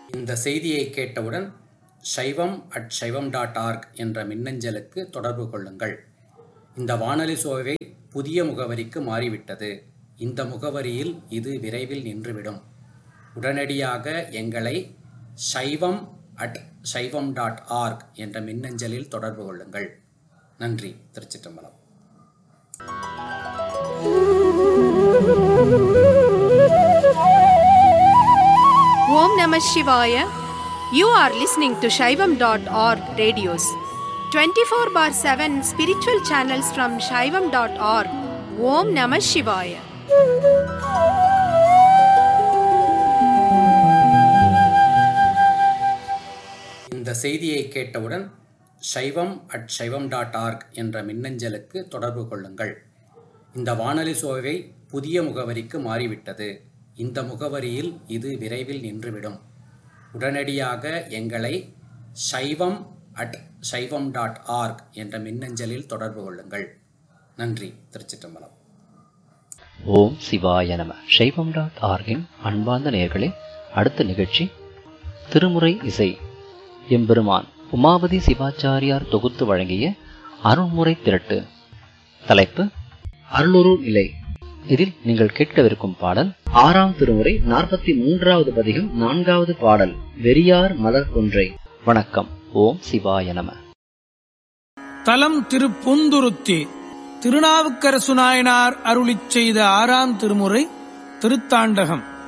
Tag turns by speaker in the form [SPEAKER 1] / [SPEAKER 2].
[SPEAKER 1] இந்த செய்தியை கேட்டவுடன் சைவம் அட் சைவம் டாட் ஆர்க் என்ற மின்னஞ்சலுக்கு தொடர்பு கொள்ளுங்கள் இந்த வானொலி சோவை புதிய முகவரிக்கு மாறிவிட்டது இந்த முகவரியில் இது விரைவில் நின்றுவிடும் உடனடியாக எங்களை சைவம் அட் சைவம் டாட் ஆர்க் என்ற மின்னஞ்சலில் தொடர்பு கொள்ளுங்கள் நன்றி திருச்சிற்றம்பலம்
[SPEAKER 2] ஓம் நம சிவாய you are listening to Saivam dot org radios twenty four by seven spiritual channels from Saivam dot org ஓம் நம சிவாய
[SPEAKER 1] இந்த செய்தியை கேட்டவுடன் சைவம் அட் சைவம் டாட் ஆர்க் என்ற மின்னஞ்சலுக்கு தொடர்பு கொள்ளுங்கள் இந்த வானொலி சோவை புதிய முகவரிக்கு மாறிவிட்டது இந்த முகவரியில் இது விரைவில் நின்றுவிடும் உடனடியாக எங்களை சைவம் அட் சைவம் டாட் ஆர்க் என்ற மின்னஞ்சலில் தொடர்பு கொள்ளுங்கள் நன்றி திருச்சிற்றம்பலம்
[SPEAKER 3] ஓம் சிவாய நம சைவம் டாட் ஆர்கின் அன்பார்ந்த நேயர்களே அடுத்த நிகழ்ச்சி திருமுறை இசை எம்பெருமான் உமாபதி சிவாச்சாரியார் தொகுத்து வழங்கிய அருள்முறை திரட்டு தலைப்பு அருளுரு நிலை இதில் நீங்கள் கேட்கவிருக்கும் பாடல் ஆறாம் திருமுறை நாற்பத்தி மூன்றாவது பதிகம் நான்காவது பாடல் வெறியார் மலர் கொன்றை வணக்கம் ஓம் சிவாய நம
[SPEAKER 4] தலம் திருப்பொந்துருத்தி திருநாவுக்கரசு நாயனார் அருளிச் செய்த ஆறாம் திருமுறை திருத்தாண்டகம்